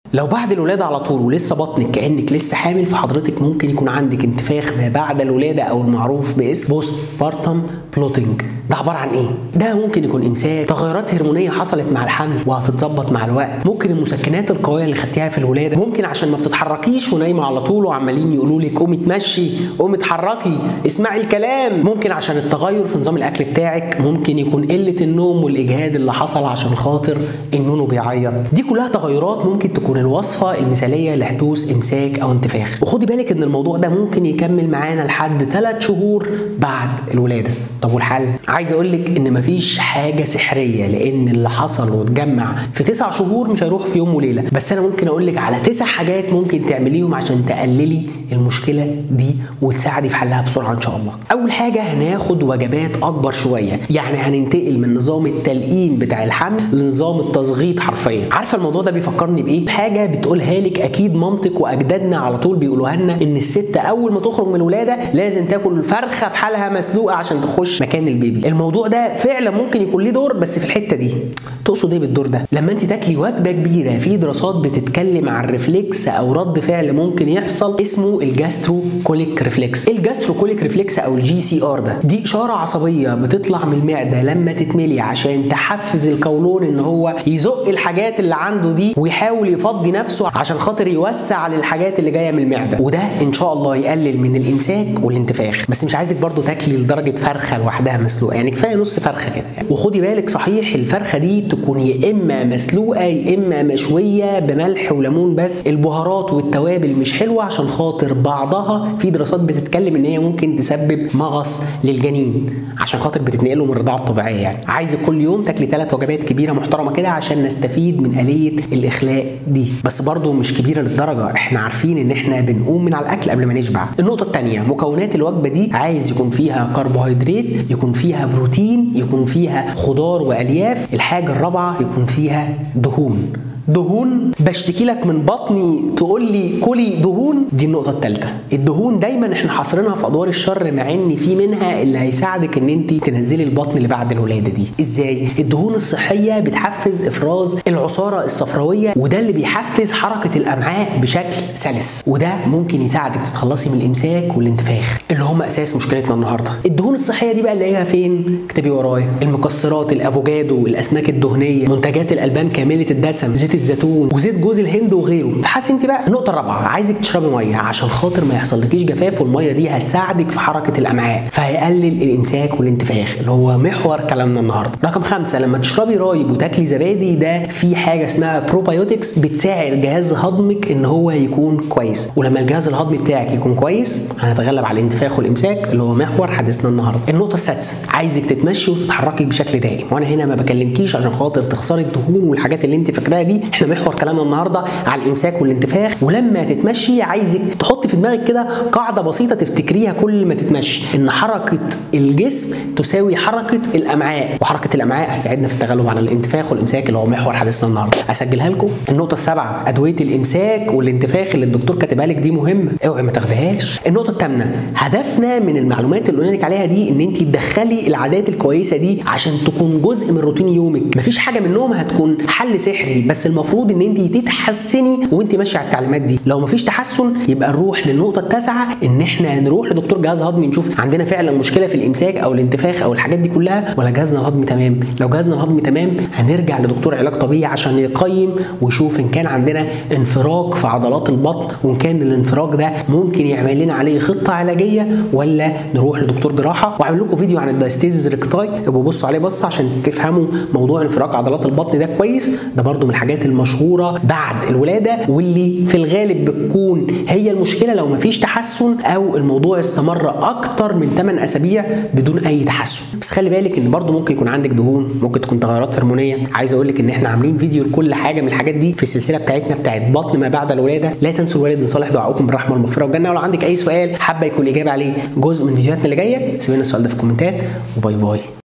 لو بعد الولاده على طول ولسه بطنك كانك لسه حامل فحضرتك ممكن يكون عندك انتفاخ ما بعد الولاده او المعروف باسم بوست بارتم بلوتنج ده عباره عن ايه ده ممكن يكون امساك تغيرات هرمونيه حصلت مع الحمل وهتتظبط مع الوقت ممكن المسكنات القويه اللي خدتيها في الولاده ممكن عشان ما بتتحركيش ونايمه على طول وعمالين يقولوا لك قومي اتمشي قومي اتحركي اسمعي الكلام ممكن عشان التغير في نظام الاكل بتاعك ممكن يكون قله النوم والاجهاد اللي حصل عشان خاطر النونو بيعيط دي كلها تغيرات ممكن تكون الوصفه المثاليه لحدوث امساك او انتفاخ وخدي بالك ان الموضوع ده ممكن يكمل معانا لحد 3 شهور بعد الولاده طب والحل عايز اقول لك ان مفيش حاجه سحريه لان اللي حصل واتجمع في 9 شهور مش هيروح في يوم وليله بس انا ممكن اقول لك على تسع حاجات ممكن تعمليهم عشان تقللي المشكله دي وتساعدي في حلها بسرعه ان شاء الله اول حاجه هناخد وجبات اكبر شويه يعني هننتقل من نظام التلقين بتاع الحمل لنظام التصغيط حرفيا عارفه الموضوع ده بيفكرني بايه حاجه بتقولها لك اكيد مامتك واجدادنا على طول بيقولوها لنا ان الست اول ما تخرج من الولاده لازم تاكل فرخه بحالها مسلوقه عشان تخش مكان البيبي الموضوع ده فعلا ممكن يكون ليه دور بس في الحته دي تقصد ايه بالدور ده لما انت تاكلي وجبه كبيره في دراسات بتتكلم عن ريفلكس او رد فعل ممكن يحصل اسمه الجاسترو كوليك ريفلكس ايه الجاسترو كوليك ريفلكس او الجي سي ار ده دي اشاره عصبيه بتطلع من المعده لما تتملي عشان تحفز القولون ان هو يزق الحاجات اللي عنده دي ويحاول يفضي نفسه عشان خاطر يوسع للحاجات اللي جايه من المعده وده ان شاء الله يقلل من الامساك والانتفاخ بس مش عايزك برضو تاكلي لدرجه فرخه لوحدها مسلوقه يعني كفايه نص فرخه كده يعني. وخدي بالك صحيح الفرخه دي تكون يا اما مسلوقه يا اما مشويه بملح وليمون بس البهارات والتوابل مش حلوه عشان خاطر بعضها في دراسات بتتكلم ان هي ممكن تسبب مغص للجنين عشان خاطر بتتنقله من الرضاعه الطبيعيه يعني عايزك كل يوم تاكلي ثلاث وجبات كبيره محترمه كده عشان نستفيد من اليه الاخلاء دي بس برضو مش كبيره للدرجه احنا عارفين ان احنا بنقوم من على الاكل قبل ما نشبع النقطه الثانيه مكونات الوجبه دي عايز يكون فيها كربوهيدرات يكون فيها بروتين يكون فيها خضار والياف الحاجه الرابعه يكون فيها دهون دهون بشتكي لك من بطني تقول لي كلي دهون دي النقطه الثالثه الدهون دايما احنا حاصرينها في ادوار الشر مع ان في منها اللي هيساعدك ان انت تنزلي البطن اللي بعد الولاده دي ازاي الدهون الصحيه بتحفز افراز العصاره الصفراويه وده اللي بيحفز حركه الامعاء بشكل سلس وده ممكن يساعدك تتخلصي من الامساك والانتفاخ اللي هم اساس مشكلتنا النهارده الدهون الصحيه دي بقى نلاقيها فين اكتبي ورايا المكسرات الافوكادو الاسماك الدهنيه منتجات الالبان كامله الدسم زيت الزيتون وزيت جوز الهند وغيره عارف انت بقى النقطه الرابعه عايزك تشربي ميه عشان خاطر ما يحصلكيش جفاف والميه دي هتساعدك في حركه الامعاء فهيقلل الامساك والانتفاخ اللي هو محور كلامنا النهارده رقم خمسة لما تشربي رايب وتاكلي زبادي ده في حاجه اسمها بروبايوتكس بتساعد جهاز هضمك ان هو يكون كويس ولما الجهاز الهضمي بتاعك يكون كويس هنتغلب على الانتفاخ والامساك اللي هو محور حديثنا النهارده النقطه السادسه عايزك تتمشي وتتحركي بشكل دائم وانا هنا ما بكلمكيش عشان خاطر تخسري الدهون والحاجات اللي انت فاكراها دي احنا محور كلامنا النهارده على الامساك والانتفاخ ولما تتمشي عايزك تحط في دماغك كده قاعده بسيطه تفتكريها كل ما تتمشي ان حركه الجسم تساوي حركه الامعاء وحركه الامعاء هتساعدنا في التغلب على الانتفاخ والامساك اللي هو محور حديثنا النهارده اسجلها لكم النقطه السابعه ادويه الامساك والانتفاخ اللي الدكتور كاتبها لك دي مهمه اوعي ما تاخدهاش النقطه الثامنه هدفنا من المعلومات اللي قلنا لك عليها دي ان انت تدخلي العادات الكويسه دي عشان تكون جزء من روتين يومك مفيش حاجه منهم هتكون حل سحري بس المفروض ان انت تتحسني وانت ماشيه على التعليمات دي لو مفيش تحسن يبقى نروح للنقطه التاسعه ان احنا نروح لدكتور جهاز هضمي نشوف عندنا فعلا مشكله في الامساك او الانتفاخ او الحاجات دي كلها ولا جهازنا الهضمي تمام لو جهازنا الهضمي تمام هنرجع لدكتور علاج طبيعي عشان يقيم ويشوف ان كان عندنا انفراج في عضلات البطن وان كان الانفراج ده ممكن يعمل لنا عليه خطه علاجيه ولا نروح لدكتور جراحه واعمل لكم فيديو عن الدايستيزيس ريكتاي ابقوا بصوا عليه بصه عشان تفهموا موضوع انفراج عضلات البطن ده كويس ده برده من الحاجات المشهوره بعد الولاده واللي في الغالب بتكون هي المشكله لو مفيش تحسن او الموضوع استمر اكتر من 8 اسابيع بدون اي تحسن بس خلي بالك ان برضو ممكن يكون عندك دهون ممكن تكون تغيرات هرمونيه عايز اقول لك ان احنا عاملين فيديو لكل حاجه من الحاجات دي في السلسله بتاعتنا بتاعت بطن ما بعد الولاده لا تنسوا الوالد من صالح دعائكم بالرحمه والمغفره والجنه ولو عندك اي سؤال حابه يكون الاجابه عليه جزء من فيديوهاتنا اللي جايه سيبوا لنا السؤال ده في الكومنتات وباي باي